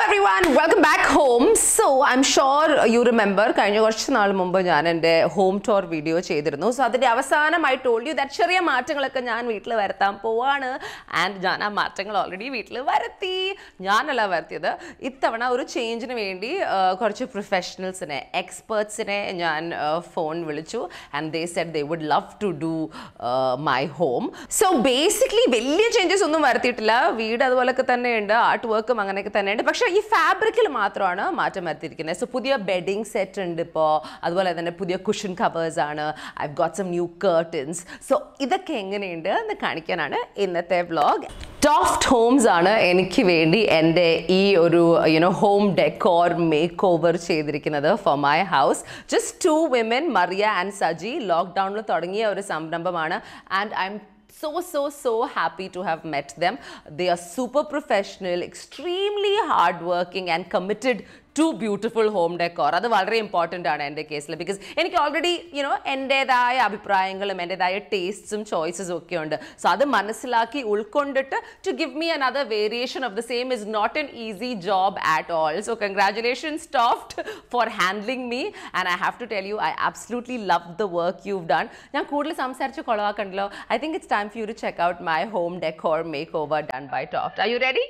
everyone, welcome back home. So, I'm sure you remember കഴിഞ്ഞ കുറച്ച് നാൾ മുമ്പ് ഞാൻ എൻ്റെ ഹോം ടൂർ വീഡിയോ ചെയ്തിരുന്നു സോ അതിൻ്റെ അവസാനമായി ടോൾഡ് യു ദാറ്റ് ചെറിയ മാറ്റങ്ങളൊക്കെ ഞാൻ വീട്ടിൽ വരുത്താൻ പോവാണ് ആൻഡ് ഞാൻ ആ മാറ്റങ്ങൾ ഓൾറെഡി വീട്ടിൽ വരുത്തി ഞാനല്ല വരുത്തിയത് ഇത്തവണ ഒരു ചേഞ്ചിന് വേണ്ടി ആ, കുറച്ച് പ്രൊഫഷണൽസിനെ എക്സ്പേർട്സിനെ ഞാൻ ഫോൺ വിളിച്ചു and they said they would love to do my home so basically വലിയ ചേഞ്ചസ് ഒന്നും വരുത്തിയിട്ടില്ല വീട് അതുപോലൊക്കെ തന്നെയുണ്ട് ആർട്ട് വർക്കും അങ്ങനെയൊക്കെ തന്നെയുണ്ട് പക്ഷേ ഈ ഫാബ്രിക്കിൽ മാത്രമാണ് മാറ്റം വരുത്തിയിരിക്കുന്നത് സോ പുതിയ ബെഡിങ് സെറ്റ് ഉണ്ട് ഇപ്പോൾ അതുപോലെ തന്നെ പുതിയ കുഷൻ കവേഴ്സ് ആണ് I got some new curtains so ഇതൊക്കെ എങ്ങനെയുണ്ട് എന്ന് കാണിക്കാനാണ് ഇന്നത്തെ വ്ളോഗ് ടോഫ്റ്റ് ഹോംസ് ആണ് എനിക്ക് വേണ്ടി എൻ്റെ ഈ ഒരു you know home decor makeover ചെയ്തിരിക്കുന്നത് for my house just two women Maria and Saji ലോക്ക്ഡൗണിൽ തുടങ്ങിയ ഒരു സംരംഭമാണ് and I I'm so so so happy to have met them they are super professional extremely hardworking and committed to beautiful home decor അത് വളരെ important ആണ് എൻ്റെ കേസിൽ because എനിക്ക് ഓൾറെഡി യുനോ എൻ്റെതായ അഭിപ്രായങ്ങളും എൻ്റെതായ ടേസ്റ്റ്സും ചോയ്സസും ഒക്കെ ഉണ്ട് സോ അത് മനസ്സിലാക്കി ഉൾക്കൊണ്ടിട്ട് to give me another variation of the same is not an easy job at all so congratulations Toft for handling me and I have to tell you I absolutely love the work you done ഞാൻ കൂടുതൽ സംസാരിച്ച് കൊളവാക്കണ്ടല്ലോ I think it's time for you to check out my home decor makeover done by Toft. Are you ready?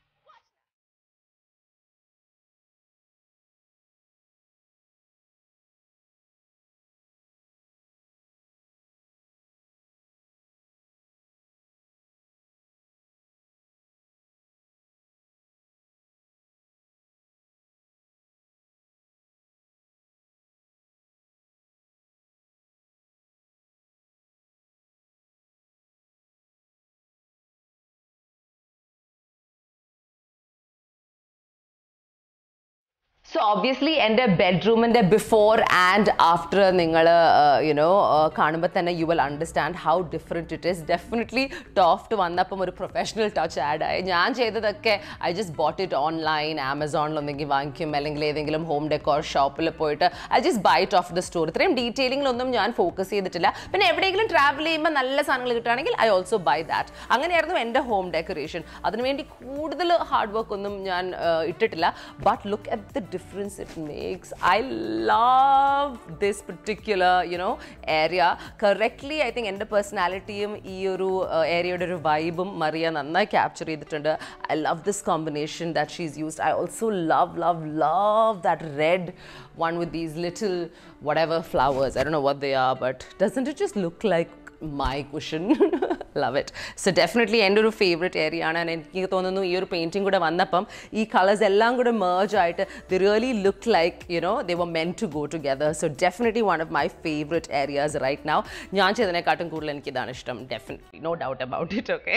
So obviously എൻ്റെ ബെഡ്റൂമിൻ്റെ before and after നിങ്ങൾ you know കാണുമ്പോൾ തന്നെ you will understand how different it is definitely Toft വന്നപ്പം ഒരു professional touch add ആയി ഞാൻ ചെയ്തതൊക്കെ I just bought it online ആമസോണിൽ ഒന്നെങ്കിൽ വാങ്ങിക്കും അല്ലെങ്കിൽ ഏതെങ്കിലും ഹോം ഡെക്കോർ ഷോപ്പിൽ പോയിട്ട് I just buy it off the store ഇത്രയും ഡീറ്റെയിലിങ്ങിലൊന്നും ഞാൻ ഫോക്കസ് ചെയ്തിട്ടില്ല പിന്നെ എവിടെയെങ്കിലും ട്രാവൽ ചെയ്യുമ്പോൾ നല്ല സാധനങ്ങൾ കിട്ടുകയാണെങ്കിൽ ഐ ഓൾസോ ബൈ ദാറ്റ് അങ്ങനെയായിരുന്നു എൻ്റെ ഹോം ഡെക്കറേഷൻ അതിനുവേണ്ടി കൂടുതൽ ഹാർഡ് വർക്ക് ഒന്നും ഞാൻ uh, ഇട്ടിട്ടില്ല but look at the difference it makes. I love this particular, you know, area. Correctly, I think എൻ്റെ പേഴ്സണാലിറ്റിയും ഈ ഒരു ഏരിയയുടെ ഒരു വൈബും മറിയ നന്നായി ക്യാപ്ചർ ചെയ്തിട്ടുണ്ട് I love this combination that she's used I also love love love that red one with these little whatever flowers. I don't know what they are, but doesn't it just look like my cushion? Love it. So definitely എൻ്റെ ഒരു favourite area ആണ് And എനിക്ക് തോന്നുന്നു ഈ ഒരു painting കൂടെ വന്നപ്പം ഈ കളേഴ്സ് എല്ലാം കൂടെ merge ആയിട്ട് they really look like you know they were meant to go together so definitely one of my favourite areas right now ഞാൻ ചെയ്തതിനെക്കാട്ടും കൂടുതൽ എനിക്ക് ഇതാണ് ഇഷ്ടം definitely no doubt about it okay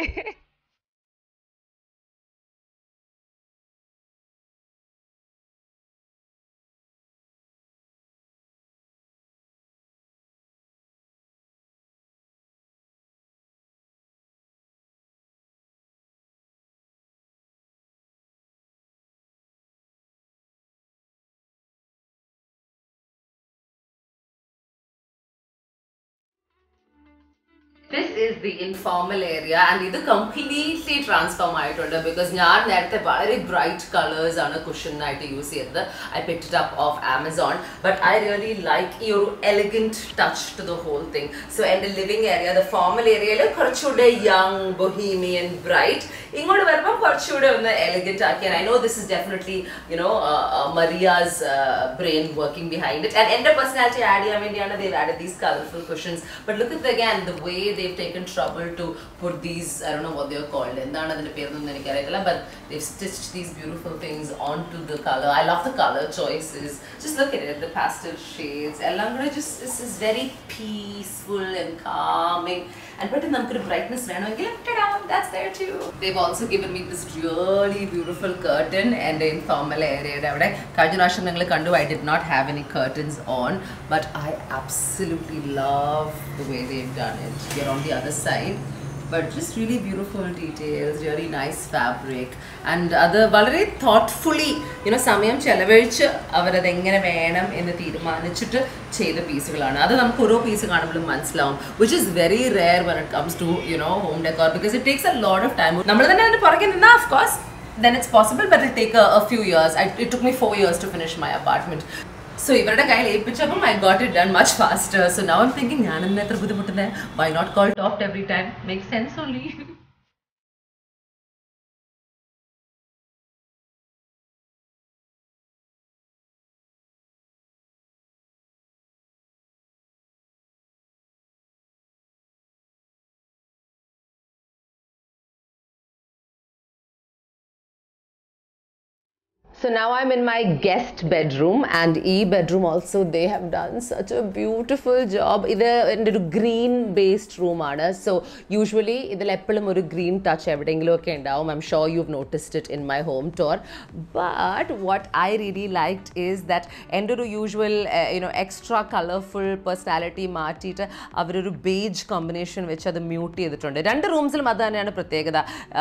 this is the informal area and ഇത് completely transform ആയിട്ടുണ്ട് because ഞാൻ നേരത്തെ വളരെ ബ്രൈറ്റ് കളേഴ്സ് ആണ് കുഷനായിട്ട് യൂസ് ചെയ്തത് I picked it up off Amazon but I really like ഈ ഒരു elegant touch to the whole thing so എൻ്റെ ലിവിങ് ഏരിയ ദ ഫോർമൽ ഏരിയയിൽ കുറച്ചുകൂടെ യങ് ബൊഹീമിയൻ ബ്രൈറ്റ് ഇങ്ങോട്ട് വരുമ്പോൾ കുറച്ചുകൂടെ ഒന്ന് എലിഗൻറ്റ് ആക്കിയാൽ I know this is definitely you know Maria's brain working behind it and എൻ്റെ പേഴ്സണാലിറ്റി ആഡ് ചെയ്യാൻ വേണ്ടിയാണ് they add these colourful cushions but look it again the way they've taken trouble to put these I don't know what they're called എന്താണ് അതിന്റെ പേരൊന്നും എനിക്കറിയില്ല but they've stitched these beautiful things onto the color I love the color choices just look at it the pastel shades എല്ലാം കൂടെ just this is very peaceful and calming and പെട്ടെന്ന് നമുക്കൊരു brightness വേണമെങ്കിൽ ta-da, that's there too they've also given me this really beautiful curtain എൻ്റെ informal ഏരിയയുടെ അവിടെ കഴിഞ്ഞ പ്രാവശ്യം നിങ്ങൾ കണ്ടു I did not have any curtains on but I absolutely love the way they've done it here on the other side but just really beautiful details really nice fabric and അത് വളരെ thoughtfully you know സമയം ചെലവഴിച്ച് അവരത് എങ്ങനെ വേണം എന്ന് തീരുമാനിച്ചിട്ട് ചെയ്ത പീസുകളാണ് അത് നമുക്ക് ഓരോ പീസ് കാണുമ്പോഴും മനസ്സിലാവും which is very rare when it comes to you know home decor because it takes a lot of time നമ്മൾ തന്നെ അതിന് പുറകെ നിന്നാൽ of course then it's possible, but it'll take a, a few years. I, it took me four years to finish my apartment. So ഇവരുടെ കയ്യിൽ ഏൽപ്പിച്ചപ്പം I got it done much faster so now I'm thinking ഞാൻ എന്നെ എത്ര ബുദ്ധിമുട്ടുന്നത് why not call Tofft every time make sense only So now I'm in my guest bedroom and E bedroom also they have done such a beautiful job. ഇത് എൻ്റെ ഒരു green based റൂമാണ് so usually ഇതിൽ എപ്പോഴും ഒരു ഗ്രീൻ ടച്ച് എവിടെയെങ്കിലും ഒക്കെ ഉണ്ടാവും I'm sure you noticed it in my home tour but what I really liked is that എൻ്റെ ഒരു usual you know extra colourful personality മാറ്റിയിട്ട് അവരൊരു ബേജ് കോമ്പിനേഷൻ വെച്ച് അത് മ്യൂട്ട് ചെയ്തിട്ടുണ്ട് രണ്ട് റൂംസിലും അത് തന്നെയാണ് പ്രത്യേകത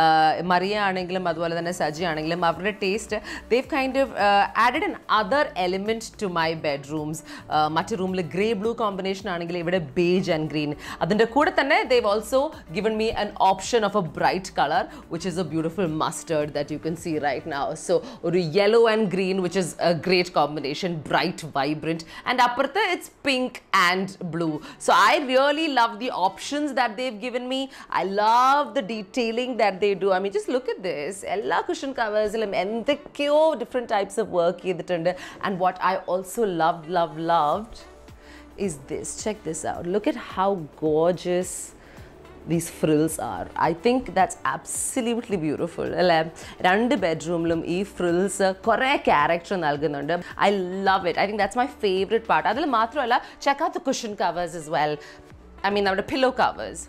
മറിയ ആണെങ്കിലും അതുപോലെ തന്നെ സജി ആണെങ്കിലും അവരുടെ taste they've kind of added an other element to my bedrooms മറ്റു റൂമിൽ ഗ്രേ ബ്ലൂ കോമ്പിനേഷൻ ആണെങ്കിൽ ഇവിടെ ബേജ് ആൻഡ് ഗ്രീൻ അതിൻ്റെ കൂടെ തന്നെ they've also given me an option of a bright colour which is a beautiful mustard that you can see right now so ഒരു yellow and green which is a great combination bright vibrant and അപ്പുറത്ത് it's pink and blue so I really love the options that they've given me I love the detailing that they do I mean just look at this എല്ലാ cushion കവേഴ്സിലും എന്തൊക്കെയോ different types of work ചെയ്തിട്ടുണ്ട് and what I also love love loved is this. Check this out. Look at how gorgeous these frills are. I think that's absolutely beautiful. അല്ലേ രണ്ട് ബെഡ്റൂമിലും ഈ frills കുറേ character നൽകുന്നുണ്ട് I love it I think that's my favourite part അതിൽ മാത്രമല്ല check out the cushion covers as well I mean നമ്മുടെ pillow covers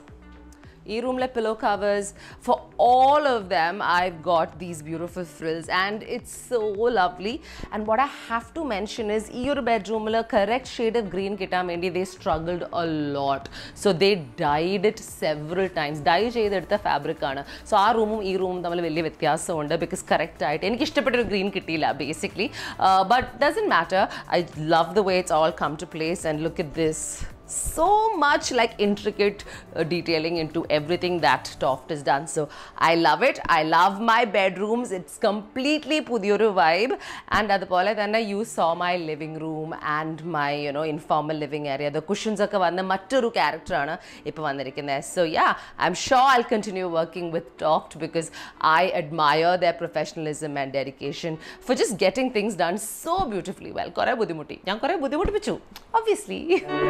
ഈ റൂമിലെ pillow covers for all of them I got these beautiful frills and it's so lovely and what I have to mention is ഈ ഒരു ബെഡ്റൂമിൽ correct shade of green കിട്ടാൻ വേണ്ടി they struggled a lot so they dyed it several times dye ചെയ്തെടുത്ത fabric ആണ് so ആ റൂമും ഈ റൂമും തമ്മിൽ വലിയ വ്യത്യാസമുണ്ട് ബിക്കോസ് കറക്റ്റ് ആയിട്ട് എനിക്ക് ഇഷ്ടപ്പെട്ടൊരു ഗ്രീൻ കിട്ടിയില്ല basically but doesn't matter I love the way it's all come to place and look it this so much like intricate uh, detailing into everything that Toft has done. So I love it. I love my bedrooms. It's completely pudioru vibe. And അതുപോലെ തന്നെ you saw my living room and my you know informal living area. The cushions ഒക്കെ വന്ന മറ്റൊരു ക്യാരക്ടറാണ് ഇപ്പോൾ വന്നിരിക്കുന്നത് so yeah I am sure I continue working with Tofft because I admire their professionalism and dedication for just getting things done so beautifully well കുറേ ബുദ്ധിമുട്ടി ഞാൻ കുറേ ബുദ്ധിമുട്ടിപ്പിച്ചു obviously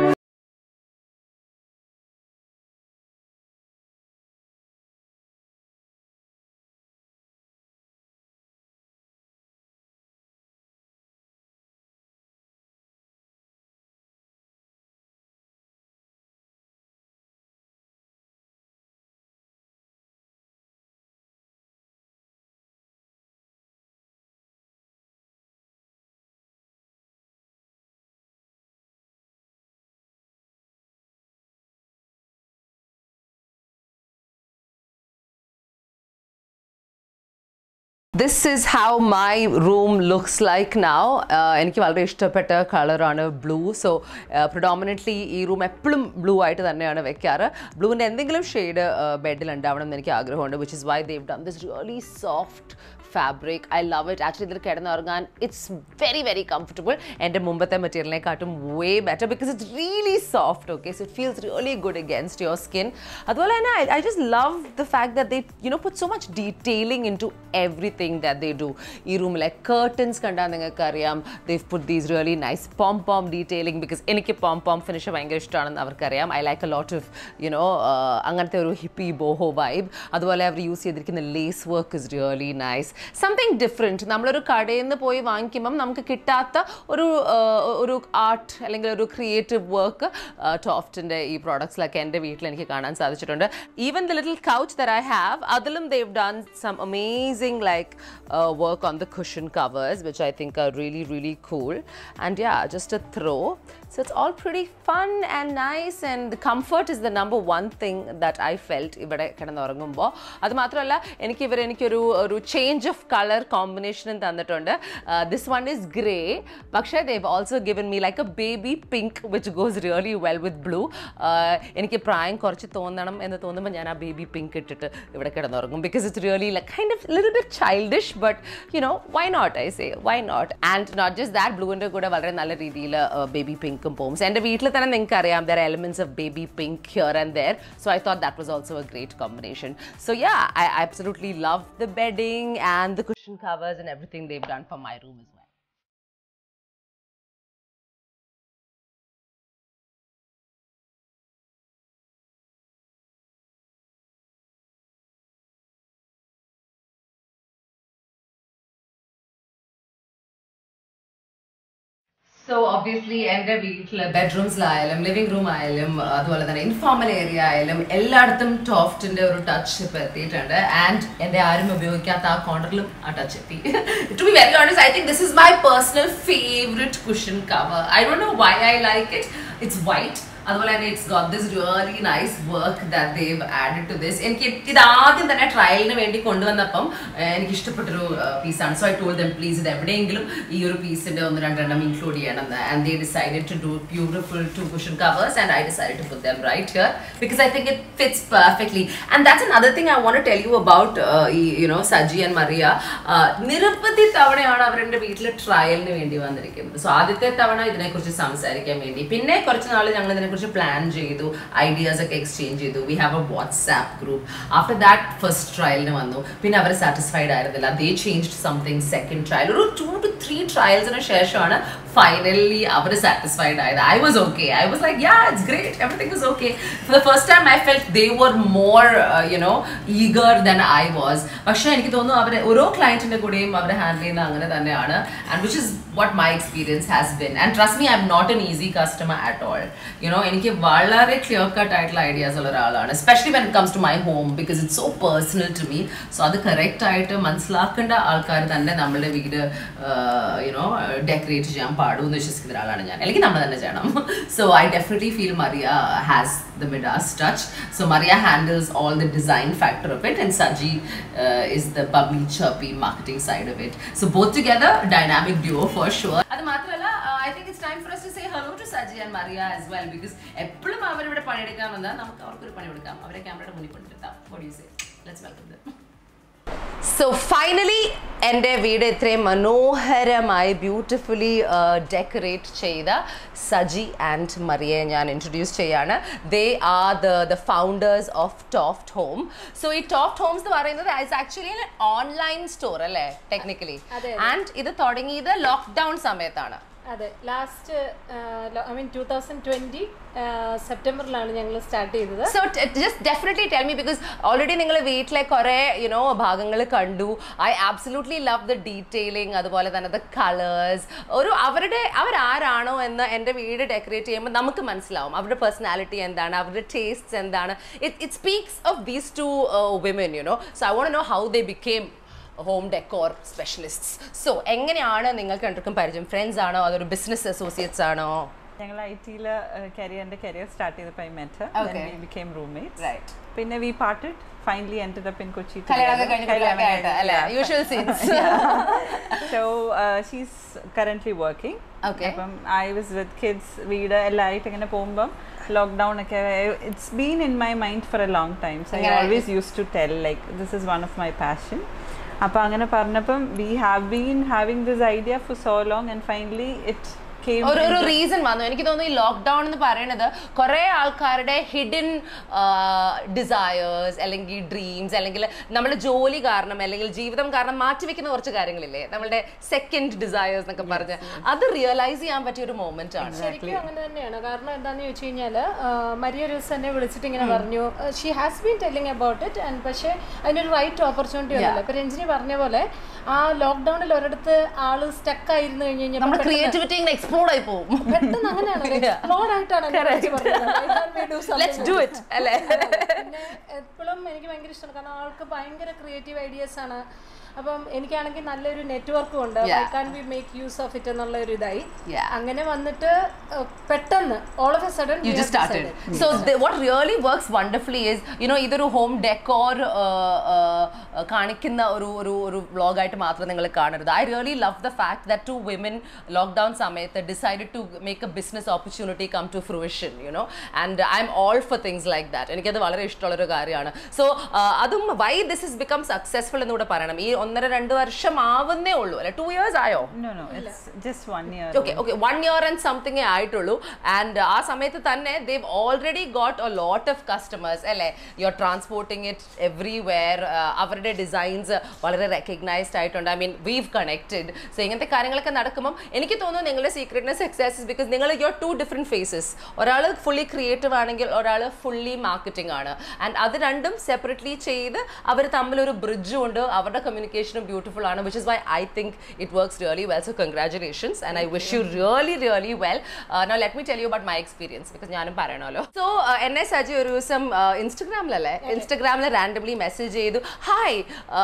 this is how my room looks like now എനിക്ക് വളരെ ഇഷ്ടപ്പെട്ട കളറാണ് blue so പ്രൊഡോമിനറ്റ്ലി ഈ റൂം എപ്പോഴും ബ്ലൂ ആയിട്ട് തന്നെയാണ് വെക്കാറ് ബ്ലൂവിൻ്റെ എന്തെങ്കിലും ഷെയ്ഡ് ബെഡിൽ ഉണ്ടാവണം എന്ന് എനിക്ക് ആഗ്രഹമുണ്ട് which is why they've done this really soft fabric I love it actually ഇതിൽ കിടന്നുറങ്ങാൻ ഇറ്റ്സ് വെരി വെരി കംഫർട്ടബിൾ എൻ്റെ മുമ്പത്തെ മെറ്റീരിയലിനെക്കാട്ടും way better because it's really soft okay so it feels really good against your skin അതുപോലെ തന്നെ I just love the fact that they you know put so much detailing into everything that they do ഈ റൂമിലെ curtains കണ്ടാൽ നിങ്ങൾക്ക് അറിയാം they've puttu these really nice pom pom detailing because എനിക്ക് പോം പോം ഫിനിഷ് ഭയങ്കര ഇഷ്ടമാണെന്ന് അവർക്കറിയാം I like a lot of you know അങ്ങനത്തെ ഒരു ഹിപ്പി ബോഹോ വൈബ് അതുപോലെ അവർ യൂസ് ചെയ്തിരിക്കുന്ന lace work is really nice something different നമ്മളൊരു കടയിൽ നിന്ന് പോയി വാങ്ങിക്കുമ്പം നമുക്ക് കിട്ടാത്ത ഒരു ഒരു ആർട്ട് അല്ലെങ്കിൽ ഒരു ക്രിയേറ്റീവ് വർക്ക് ടോഫ്റ്റിൻ്റെ ഈ പ്രോഡക്ട്സിലൊക്കെ എൻ്റെ വീട്ടിൽ എനിക്ക് കാണാൻ സാധിച്ചിട്ടുണ്ട് even the little couch there I have അതിലും they've done some amazing like work on the cushion covers which I think are really really cool and yeah just a throw So it's all pretty fun and nice and the comfort is the number one thing that I felt ഇവിടെ കിടന്നുറങ്ങുമ്പോൾ അത് മാത്രമല്ല എനിക്ക് ഇവർ എനിക്കൊരു ഒരു change of colour കോമ്പിനേഷനും തന്നിട്ടുണ്ട് this one is grey പക്ഷേ they've also given me like a baby pink which goes really well with blue എനിക്ക് പ്രായം കുറച്ച് തോന്നണം എന്ന് തോന്നുമ്പോൾ ഞാൻ ആ ബേബി പിങ്ക് ഇട്ടിട്ട് ഇവിടെ കിടന്നുറങ്ങും because it's really like kind of little bit childish but you know why not I say why not and not just that ബ്ലൂവിൻ്റെ കൂടെ വളരെ നല്ല രീതിയിൽ ബേബി പിങ്കും പോകും സോ എൻ്റെ വീട്ടിൽ തന്നെ നിങ്ങൾക്ക് അറിയാം there elements of baby pink here and there so I thought that was also a great combination so yeah I absolutely love the bedding and the cushion covers and everything they've done for my room as well. So obviously എൻ്റെ വീട്ടിൽ ബെഡ്റൂംസിലായാലും living room ആയാലും അതുപോലെ തന്നെ informal area ആയാലും എല്ലായിടത്തും ടോഫ്റ്റിന്റെ ഒരു touch ഇപ്പൊ എത്തിയിട്ടുണ്ട് ആൻഡ് എൻ്റെ ആരും ഉപയോഗിക്കാത്ത ആ കോർണറിലും ആ ടച്ച് എത്തി to be very honest I think this is my personal favourite cushion cover I don't know why I like it it's white അതുപോലെ തന്നെ it's got this really nice work that they've added to this എനിക്ക് ഇത് ആദ്യം തന്നെ ട്രയലിന് വേണ്ടി കൊണ്ടുവന്നപ്പം ഏഹ്, എനിക്ക് ഇഷ്ടപ്പെട്ടൊരു പീസാണ് so I told them please ഇത് എവിടെയെങ്കിലും ഈ ഒരു പീസിന്റെ ഒന്ന് രണ്ടെണ്ണം ഇൻക്ലൂഡ് ചെയ്യണം and they decided to do beautiful two cushion covers and I decide to put them right here because I think it fits perfectly and that's another thing I want to tell you about uh, ഈ you know Saji and Maria uh, നിരവധി തവണയാണ് അവരുടെ വീട്ടിൽ ട്രയലിന് വേണ്ടി വന്നിരിക്കുന്നത് so ആദ്യത്തെ തവണ ഇതിനെക്കുറിച്ച് സംസാരിക്കാൻ വേണ്ടി പിന്നെ കുറച്ച് നാൾ ഞങ്ങൾ ഇതിനെക്കുറിച്ച് പ്ലാൻ ചെയ്തു ഐഡിയാസ് ഒക്കെ എക്സ്ചേഞ്ച് ചെയ്തു we have a WhatsApp group after that first ട്രയലിന് വന്നു പിന്നെ അവർ സാറ്റിസ്ഫൈഡ് ആയിരുന്നില്ല they change something second trial ഒരു ടു ടു ത്രീ ട്രയൽസിന് ശേഷമാണ് ഫൈനലി അവർ സാറ്റിസ്ഫൈഡ് ആയത് I was okay I was like yeah it's great everything is okay for the first time I felt they were more you know eager than I was പക്ഷേ എനിക്ക് തോന്നുന്നു അവർ ഓരോ ക്ലയൻറ്റിന്റെ കൂടെയും അവർ handle ചെയ്യുന്നത് അങ്ങനെ തന്നെയാണ് and which is what my experience has been and trust me I am not an easy customer at all you know എനിക്ക് വളരെ ക്ലിയർ കട്ട് ആയിട്ടുള്ള ഐഡിയാസ് ഉള്ള ഒരാളാണ് especially when it comes to my home because it's so personal to me so അത് correct ആയിട്ട് മനസ്സിലാക്കേണ്ട ആൾക്കാർ തന്നെ നമ്മളുടെ വീട് യുനോ ഡെക്കറേറ്റ് ചെയ്യാൻ പാടൂ എന്ന് വിശ്വസിക്കുന്ന ഒരാളാണ് ഞാൻ അല്ലെങ്കിൽ നമ്മൾ തന്നെ ചെയ്യണം so I definitely feel Maria has the Midas touch. So Maria handles all the design factor of it, and Saji uh, is the bubbly, chirpy marketing side of it. So both together, dynamic duo for sure. അത് മാത്രമല്ല I think it's time for us to say hello to Saji and Maria as well because എപ്പോഴും അവരിവിടെ പണിയെടുക്കാൻ വന്നാൽ നമുക്ക് അവർക്കൊരു പണി കൊടുക്കാം അവരെ ക്യാമറയുടെ മുന്നിൽ കൊണ്ടിരുത്താം what do you say let's welcome them so finally എൻ്റെ വീട് ഇത്രയും മനോഹരമായി ബ്യൂട്ടിഫുള്ളി ഡെക്കറേറ്റ് ചെയ്ത സജി ആൻഡ് മറിയെ ഞാൻ ഇൻട്രൊഡ്യൂസ് ചെയ്യാണ് they are the the founders of Tofft home so ഈ ടോഫ്റ്റ് ഹോംസ് എന്ന് പറയുന്നത് ഇറ്റ്സ് ആക്ച്വലി ഓൺലൈൻ സ്റ്റോർ അല്ലേ ടെക്നിക്കലി അതെ. ആൻഡ് ഇത് തുടങ്ങിയത് ലോക്ക്ഡൗൺ സമയത്താണ് അതെ last I mean two thousand twenty സെപ്റ്റംബറിലാണ് ഞങ്ങൾ സ്റ്റാർട്ട് ചെയ്തത് so just definitely tell me because already നിങ്ങൾ വീട്ടിലെ കുറേ യുനോ ഭാഗങ്ങൾ കണ്ടു I absolutely love the detailing അതുപോലെ തന്നെ ദ കളേഴ്സ് ഒരു അവരുടെ അവരാരാണോ എന്ന് എൻ്റെ വീട് ഡെക്കറേറ്റ് ചെയ്യുമ്പോൾ നമുക്ക് മനസ്സിലാവും അവരുടെ പേഴ്സണാലിറ്റി എന്താണ് അവരുടെ ടേസ്റ്റ്സ് എന്താണ് it speaks of these two women you know so I want know how they became home decor specialists so എങ്ങനെയാണ് നിങ്ങൾക്ക് രണ്ടും പരിചയം ഫ്രണ്ട്സ് ആണോ അതൊരു ബിസിനസ് അസോസിയേറ്റ്സ് ആണോ ഞങ്ങൾ ഐ ടിയിൽ കരിയറിന്റെ കരിയർ സ്റ്റാർട്ട് ചെയ്തപ്പോൾ met Okay. Became roommates right പിന്നെ we parted finally ended up in Kochi കല്യാണമൊക്കെ കഴിഞ്ഞിട്ടൊക്കെ ആയിട്ട് അല്ലേ usual scenes so she's current working Okay. അപ്പം ഐ വാസ് വിത്ത് കിഡ്സ് വീട് എല്ലായിട്ട് ഇങ്ങനെ പോകുമ്പം ലോക്ക്ഡൗൺ ഒക്കെ it's been in my mind for a long time so I ഇങ്ങനെ- always use to tell like this is one of my passion അപ്പം അങ്ങനെ പറഞ്ഞപ്പം we have been having this idea for so long and finally it came ഒരു ഒരു reason വന്നു എനിക്ക് തോന്നുന്നു ഈ ലോക്ക്ഡൌൺ എന്ന് പറയുന്നത് കുറെ ആൾക്കാരുടെ ഹിഡൻ ഡിസയേഴ്സ് അല്ലെങ്കിൽ ഡ്രീംസ് അല്ലെങ്കിൽ നമ്മുടെ ജോലി കാരണം അല്ലെങ്കിൽ ജീവിതം കാരണം മാറ്റിവെക്കുന്ന കുറച്ച് കാര്യങ്ങളില്ലേ നമ്മുടെ സെക്കൻഡ് ഡിസയേഴ്സ് എന്നൊക്കെ പറഞ്ഞ് അത് റിയലൈസ് ചെയ്യാൻ പറ്റിയ ഒരു മൊമെന്റ് ആണ് ശരിക്കും അങ്ങനെ തന്നെയാണ് കാരണം എന്താണെന്ന് ചോദിച്ചു കഴിഞ്ഞാൽ മരിയ ഒരു ദിവസം എന്നെ വിളിച്ചിട്ട് ഇങ്ങനെ പറഞ്ഞു she has been telling about it and പക്ഷേ അതിനൊരു റൈറ്റ് ഓപ്പർച്യൂണിറ്റി ഒന്നുമില്ല ഇപ്പൊ രഞ്ജിനി പറഞ്ഞ പോലെ ആ ലോക്ക്ഡൌണിൽ ഒരിടത്ത് ആള് സ്റ്റക്ക് ആയിരുന്നു കഴിഞ്ഞ് കഴിഞ്ഞാൽ നമ്മുടെ ക്രിയേറ്റിവിറ്റി ഇങ്ങനെ എക്സ്പ്ലോർഡ് ആയി പോകും പെട്ടെന്ന് അങ്ങനെയാണ് എക്സ്പ്ലോർഡ് ആയിട്ടാണ് എന്നെ വിളിച്ച് പറഞ്ഞത്. I thought we do something let's do it അല്ലേ പിന്നെ എപ്പോഴും എനിക്ക് ഭയങ്കര ഇഷ്ടമാണ് കാരണം ആൾക്ക് ഭയങ്കര ക്രിയേറ്റീവ് ഐഡിയാസ് ആണ് അപ്പം എനിക്കാണെങ്കിൽ നല്ലൊരു നെറ്റ്വർക്കും ഉണ്ട് I can be make use of it എന്നുള്ള ഒരു ഇതായി Yeah. അങ്ങനെ വന്നിട്ട് അഹ് പെട്ടെന്ന് all of a sudden you just started. So the, what really works wonderfully is you know ഇതൊരു ഹോം ഡെക്കോർ കാണിക്കുന്ന ഒരു ഒരു ഒരു വ്ളോഗായിട്ട് മാത്രം നിങ്ങൾ കാണരുത് I really love the fact that two women lockdown സമയത്ത് decided to make a business opportunity come to fruition you know and I am all for things like that എനിക്കത് വളരെ ഇഷ്ടമുള്ളൊരു കാര്യമാണ് സോ അതും why this is become successful എന്നുകൂടെ പറയണം ഈ ഒന്നര രണ്ട് വർഷം ആവുന്നേ ഉള്ളൂ അല്ലെ ടു ഇയേഴ്സ് ആയോ No, no, it's just one year. Okay okay one year and something ആയിട്ടുള്ളൂ ആൻഡ് ആ സമയത്ത് തന്നെ they've already got a lot of customers അല്ലേ you are transporting it everywhere അവരുടെ ഡിസൈൻസ് വളരെ റെക്കഗ്നൈസ്ഡ് ആയിട്ടുണ്ട് I mean we've connected so ഇങ്ങനത്തെ കാര്യങ്ങളൊക്കെ നടക്കുമ്പോൾ എനിക്ക് തോന്നുന്നു നിങ്ങളുടെ സീക്രട്ട്നെസ് സക്സസ് ബിക്കോസ് നിങ്ങൾ യുവർ ടു ഡിഫറെൻറ്റ് ഫേസസ് ഒരാൾ ഫുള്ളി ക്രിയേറ്റീവ് ആണെങ്കിൽ ഒരാൾ ഫുള്ളി മാർക്കറ്റിംഗ് ആണ് ആൻഡ് അത് രണ്ടും സെപ്പറേറ്റ്ലി ചെയ്ത് അവർ തമ്മിലൊരു ബ്രിഡ്ജും ഉണ്ട് അവരുടെ കമ്മ്യൂണിക്കേഷനും ബ്യൂട്ടിഫുൾ ആണ് which is why I think it works really well so congratulations and I wish you really really well no let me tell you about my experience because ഞാനും പറയണമല്ലോ സോ എന്നെ സജി ഒരു ദിവസം ഇൻസ്റ്റഗ്രാമിലല്ലേ ഇൻസ്റ്റഗ്രാമിൽ റാൻഡംലി മെസ്സേജ് ചെയ്തു hi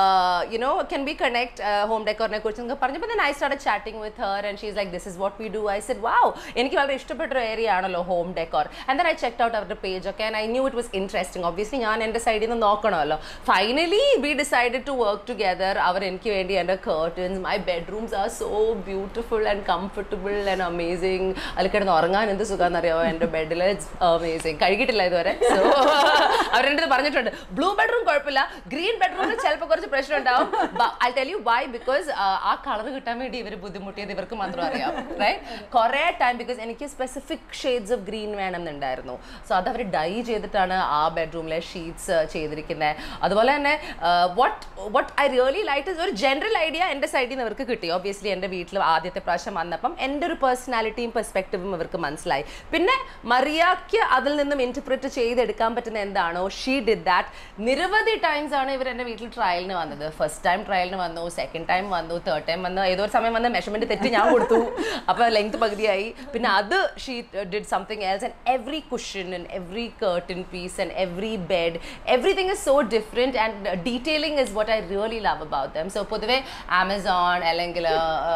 you know can be connect home ഡെക്കോറിനെ കുറിച്ച് നിങ്ങൾക്ക് പറഞ്ഞപ്പോൾ then I started chatting with her and she's like this is what we do I said wow എനിക്ക് വളരെ ഇഷ്ടപ്പെട്ട ഒരു ഏരിയ ആണല്ലോ home decor and then I checked out അവരുടെ പേജ് ഒക്കെ and I knew it was interesting obviously ഞാൻ എൻ്റെ സൈഡിൽ നിന്ന് നോക്കണമല്ലോ finally we decided to work together അവർ എനിക്ക് വേണ്ടി എൻ്റെ curtains my bedrooms are so beautiful and comfortable and amazing അതിൽ കിടന്ന് ഉറങ്ങാൻ എന്ത് സുഖം അറിയാമോ എൻ്റെ ബെഡിൽ ഇറ്റ്സ് അമേസിങ് കഴുകിയിട്ടില്ല ഇതുവരെ സോ അവരെൻ്റെ അടുത്ത് പറഞ്ഞിട്ടുണ്ട് ബ്ലൂ ബെഡ്റൂം കുഴപ്പമില്ല ഗ്രീൻ ബെഡ്റൂമിൽ ചിലപ്പോൾ കുറച്ച് പ്രശ്നം ഉണ്ടാവും I tell you why because ആ കളർ കിട്ടാൻ വേണ്ടി ഇവർ ബുദ്ധിമുട്ടിയത് ഇവർക്ക് മാത്രം അറിയാം റൈറ്റ് കുറേ ടൈം ബിക്കോസ് എനിക്ക് സ്പെസിഫിക് ഷെയ്ഡ്സ് ഓഫ് ഗ്രീൻ വേണം എന്നുണ്ടായിരുന്നു സോ അത് അവർ ഡൈ ചെയ്തിട്ടാണ് ആ ബെഡ്റൂമിലെ ഷീറ്റ്സ് ചെയ്തിരിക്കുന്നത് അതുപോലെ തന്നെ what what I really light ഒരു ജനറൽ ഐഡിയ എൻ്റെ സൈഡിൽ നിന്ന് അവർക്ക് കിട്ടി ഒബ്വിയസ്ലി എൻ്റെ വീട്ടിൽ ആദ്യത്തെ പ്രാവശ്യം വന്നപ്പം എൻ്റെ ഒരു പേഴ്സണാലിറ്റിയും പെർസ്പെക്റ്റീവും അവർക്ക് മനസ്സിലായി പിന്നെ മറിയാക്ക് അതിൽ നിന്നും ഇന്റർപ്രറ്റ് ചെയ്തെടുക്കാൻ പറ്റുന്ന എന്താണോ ഷീ ഡിഡ് ദാറ്റ് നിരവധി ടൈംസ് ആണ് ഇവർ എൻ്റെ വീട്ടിൽ ട്രയലിന് വന്നത് ഫസ്റ്റ് ടൈം ട്രയലിന് വന്നു സെക്കൻഡ് ടൈം വന്നു തേർഡ് ടൈം വന്നു ഏതോ ഒരു സമയം വന്ന് മെഷർമെന്റ് തെറ്റി ഞാൻ കൊടുത്തു അപ്പോൾ ലെങ്ത് പകുതിയായി പിന്നെ അത് she did something else and every cushion and every curtain piece and every bed everything is so different and detailing is what I really love about them so പൊതുവെ ആമസോൺ അല്ലെങ്കിൽ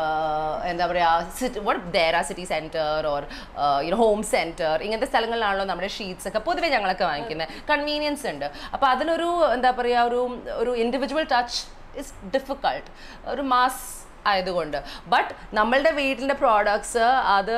എന്താ പറയുക what there city centre or you know home centre ഇങ്ങനത്തെ സ്ഥലങ്ങളിലാണല്ലോ നമ്മുടെ sheets ഒക്കെ പൊതുവെ ഞങ്ങളൊക്കെ വാങ്ങിക്കുന്നത് കൺവീനിയൻസ് ഉണ്ട് അപ്പോൾ അതിനൊരു എന്താ പറയുക ഒരു ഒരു ഇൻഡിവിജ്വൽ ടച്ച് ഇസ് ഡിഫിക്കൾട്ട് ഒരു മാസ് ആയതുകൊണ്ട് ബട്ട് നമ്മളുടെ വീട്ടിൻ്റെ പ്രോഡക്ട്സ് അത്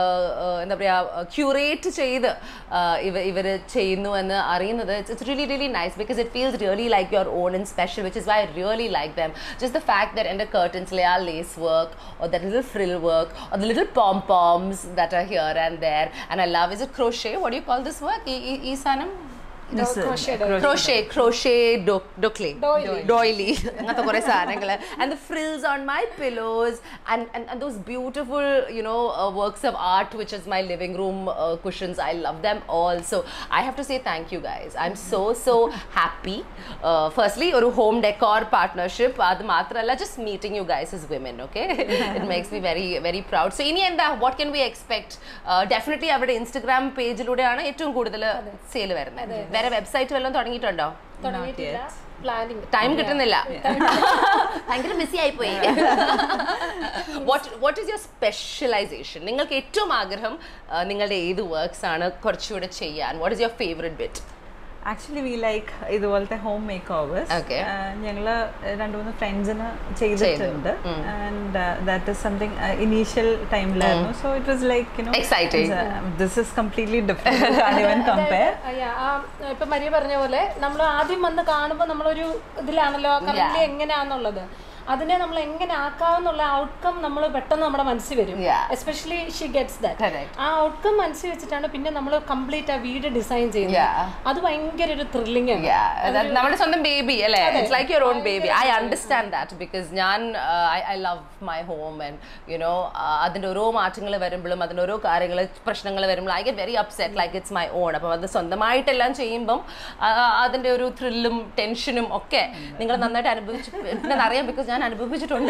എന്താ പറയുക ക്യൂറേറ്റ് ചെയ്ത് ഇവ ഇവർ ചെയ്യുന്നു എന്ന് അറിയുന്നത് it's really really nice because it feels really like your own in special which is why really like them just the fact that എൻ്റെ കർട്ടൻസിലെ ആ lace work or that little frill work or the little pom poms that are here and there and I love is it crochet what do you call this work E- E- Isanam This, uh, crochet, crochet crochet do- doily Doily. doily അങ്ങനത്തെ കുറേ സാധനങ്ങൾ and the frills on my pillows and and, and those beautiful you know uh, works of art which is my living room uh, cushions I love them all so I have to say thank you guys I'm so so happy uh, firstly ഒരു home decor partnership അത് മാത്രമല്ല just meeting you guys as women okay it makes me very very proud so ഇനി എന്താ what can we expect uh, definitely അവരുടെ Instagram പേജിലൂടെയാണ് ഏറ്റവും കൂടുതൽ sale വരുന്നത് വേറെ വെബ്സൈറ്റ് വല്ലതും തുടങ്ങിയിട്ടുണ്ടോ തുടങ്ങിയിട്ടില്ല പ്ലാനിങ് ടൈം കിട്ടുന്നില്ല ഭയങ്കര ബിസി ആയിപ്പോയി what what is your specialisation നിങ്ങൾക്ക് ഏറ്റവും ആഗ്രഹം ആ, നിങ്ങളുടെ ഏത് വർക്ക്സ് ആണ് കുറച്ചുകൂടെ ചെയ്യാൻ what is your favourite bit actually we like ഇതുപോലത്തെ ഹോം മേക്ക് ഓവേഴ്സ് Okay. ഞങ്ങൾ രണ്ട് മൂന്ന് ഫ്രണ്ട്സിന് ചെയ്തിട്ടുണ്ട് and that is something initial ടൈമിലായിരുന്നു so it was like Exciting. This is completely different even compare ഇപ്പൊ മരിയ പറഞ്ഞ പോലെ നമ്മൾ ആദ്യം വന്ന് കാണുമ്പോൾ നമ്മളൊരു ഇതിലാണല്ലോ കറക്റ്റ്ലി എങ്ങനെയാന്നുള്ളത് അതിനെ നമ്മൾ എങ്ങനെ ആക്കാമെന്നുള്ള ഔട്ട്കം നമ്മൾ പെട്ടെന്ന് നമ്മുടെ മനസ്സിൽ വരും Yeah. Especially she gets that Correct. ആ ഔട്ട്കം മനസ്സിൽ വെച്ചിട്ടാണ് പിന്നെ നമ്മൾ കംപ്ലീറ്റ് ആ വീട് ഡിസൈൻ Yeah. ചെയ്യുന്നത് അത് ഭയങ്കര ഒരു ത്രില്ലിംഗ് ആണ് നമ്മുടെ സ്വന്തം ബേബി അല്ലേ it's like your own baby I understand that because ഞാൻ I love my home and you know അതിൻ്റെ ഓരോ മാറ്റങ്ങൾ വരുമ്പോഴും അതിൻ്റെ ഓരോ കാര്യങ്ങൾ പ്രശ്നങ്ങൾ വരുമ്പോഴും I get very upset like it's my own അപ്പം അത് സ്വന്തമായിട്ടെല്ലാം ചെയ്യുമ്പം അതിൻ്റെ ഒരു ത്രില്ലും ടെൻഷനും ഒക്കെ നിങ്ങൾ നന്നായിട്ട് അനുഭവിച്ചു പിന്നെ അറിയാം ബിക്കോസ് ഞാൻ അനുഭവിച്ചിട്ടുണ്ട്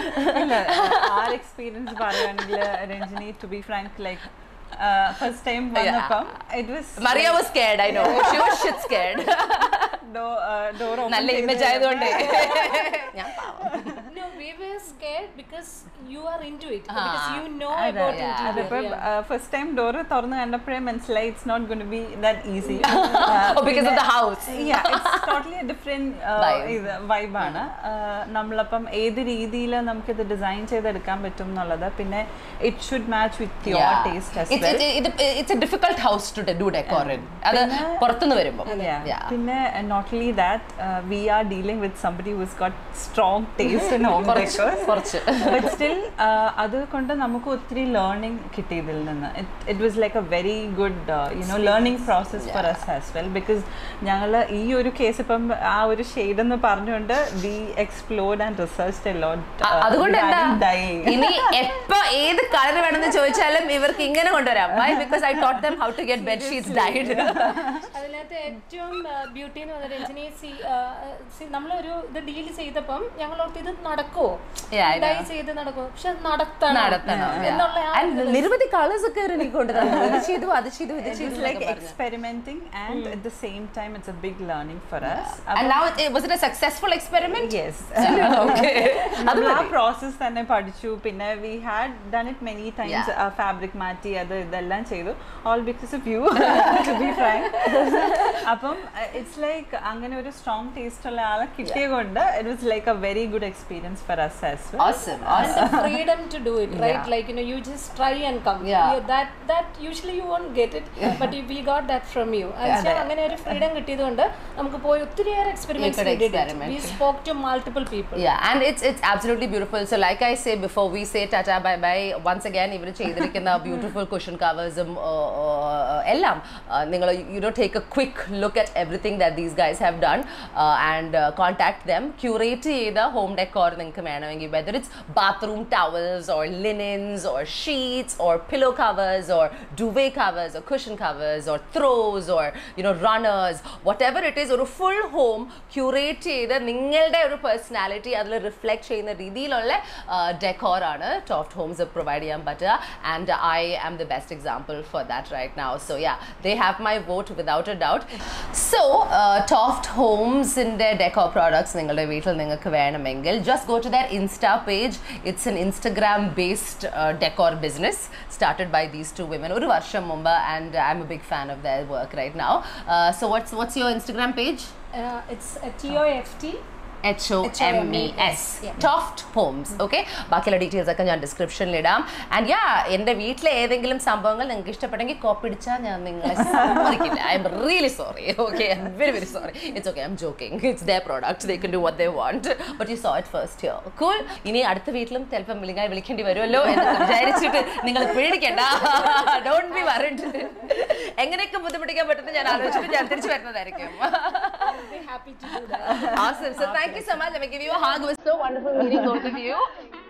ആർ എക്സ്പീരിയൻസ് പറയുകയാണെങ്കിൽ Ranjini to be frank like first time വന്നപ്പം it was Maria was scared, I know. She was shit scared. Door നല്ല ഇമേജ് ആയതുകൊണ്ട് ഞാൻ പാവം No, we were scared because you are into it. Because you know about yeah. interior. അതിപ്പോ first time door തുറന്ന് കണ്ടപ്പോഴേ മനസ്സിലായി it's not good be that easy Oh, because of the house. Totally different Vibe. ഇത് വൈബാണ് നമ്മളപ്പം ഏത് രീതിയിൽ നമുക്കിത് design ചെയ്തെടുക്കാൻ പറ്റും എന്നുള്ളത് പിന്നെ it should match with your taste as well it's a difficult house to do decor in അത് പുറത്തുനിന്ന് വരുമ്പോൾ Yeah. പിന്നെ not only that we are dealing with somebody who's got strong taste in home കുറച്ച് decor കുറച്ച് but still അതുകൊണ്ട് നമുക്ക് ഒത്തിരി learning കിട്ടി ഇതിൽ നിന്ന് it was like a very good you know learning process for us as well because ഞങ്ങൾ ഈ ഒരു കേസ് ഇപ്പം ആ ഒരു ഷെയ്ഡ് എന്ന് പറഞ്ഞുകൊണ്ട് we explored and research a lot അ- അതുകൊണ്ട് എന്താ ഇനി എപ്പോ ഏത് കളർ വേണമെന്ന് ചോദിച്ചാലും ഇവർക്ക് ഇങ്ങനെ കൊണ്ടുവരാം why because I taught them how to get bed sheets dyed അതിനകത്ത് ഏറ്റവും ബ്യൂട്ടി എന്ന് പറഞ്ഞ രഞ്ജിനി സി നമ്മളൊരു ഇത് ഡീൽ ചെയ്തപ്പം ഞങ്ങൾ ഓർത്ത് ഇത് നടക്കുമോ Yeah, I ഡൈ know. ചെയ്ത് നടക്കുമോ പക്ഷെ അത് നടത്തണം നടത്തണം എന്നുള്ള ആ And നിരവധി കളേഴ്സ് ഒക്കെ അവർ എനിക്ക് കൊണ്ടുതന്നു ഇത് ചെയ്തു അത് ചെയ്തു ഇത് ചെയ്തു It's like എന്നൊക്കെ പറഞ്ഞു. experimenting and at the same time it's a big learning for us. And now it, was it a successful experiment? Yes. okay. അത് നമ്മൾ ആ മതി. പ്രോസസ് തന്നെ പഠിച്ചു പിന്നെ we had done it many times Yeah. Fabric മാറ്റി അത് ഇതെല്ലാം ചെയ്തു all because of you to be frank അപ്പം ഇറ്റ്സ് ലൈക്ക് അങ്ങനെ ഒരു സ്ട്രോങ് ടേസ്റ്റ് ഉള്ള ആളെ കിട്ടിയ കൊണ്ട് it was like a very good experience for us as well Awesome, and awesome. the freedom to do it right Yeah. like you know you just try and come Yeah. You- that that usually you won't get it but you, we got that from you എന്നുവെച്ചാൽ അങ്ങനെ ഒരു freedom കിട്ടിയതുകൊണ്ട് നമുക്ക് പോയി ഒത്തിരിയേറെ experiments could we did it experiment. we spoke to multiple people Yeah, and it's it's absolutely beautiful. So like I say before we say tata bye bye, once again ഇവർ ചെയ്തിരിക്കുന്ന beautiful cushion കവേഴ്സും എല്ലാം നിങ്ങൾ you know take a quick look at everything that these guys have done and contact them curate ചെയ്ത home decor നിങ്ങൾക്ക് വേണമെങ്കിൽ whether it's bathroom towels or linens or sheets or pillow covers or duvet covers or cushion covers or throws or you know runners whatever it is ഒരു full home curate ചെയ്ത് നിങ്ങളുടെ ഒരു personality അതിൽ reflect ചെയ്യുന്ന രീതിയിലുള്ള ഡെക്കോറാണ് Toft Holmes provide ചെയ്യാൻ പറ്റുക and I am the best example for that right now so yeah they have my vote without a doubt so Toft ഹോംസിൻ്റെ ഡെക്കോർ പ്രോഡക്ട്സ് നിങ്ങളുടെ വീട്ടിൽ നിങ്ങൾക്ക് വേണമെങ്കിൽ just go to their insta page it's an Instagram based decor business started by these two women ഒരു വർഷം മുമ്പ് and I am a big fan of their work right now so what's what's your Instagram page uh, it's a TOFT H O M E S Toft homes okay ബാക്കിയുള്ള details ഒക്കെ ഞാൻ ഡിസ്ക്രിപ്ഷനിൽ ഇടാം and yeah എൻ്റെ വീട്ടിലെ ഏതെങ്കിലും സംഭവങ്ങൾ നിങ്ങൾക്ക് ഇഷ്ടപ്പെട്ടെങ്കിൽ കോപ്പി അടിച്ചാൽ ഞാൻ നിങ്ങളെ സമ്മതിക്കില്ല I'm really sorry okay I'm very very sorry it's okay I'm joking it's the product they can do what they want but you so it first here cool ഇനി അടുത്ത വീട്ടിലും ചിലപ്പം വിളിക്കാൻ വിളിക്കേണ്ടി വരുമല്ലോ എന്ന് വിചാരിച്ചിട്ട് നിങ്ങൾ പേടിക്കണ്ട ഡോണ്ട് ബി വറിഡ് എങ്ങനെയൊക്കെ ബുദ്ധിമുട്ടിക്കാൻ പറ്റുന്ന ഞാൻ ആലോചിച്ചിട്ട് ഞാൻ തിരിച്ചു വരുന്നതായിരിക്കും I'll be happy to do that Awesome. So thank you so much. Let me give you a hug. It was so wonderful meeting both of you.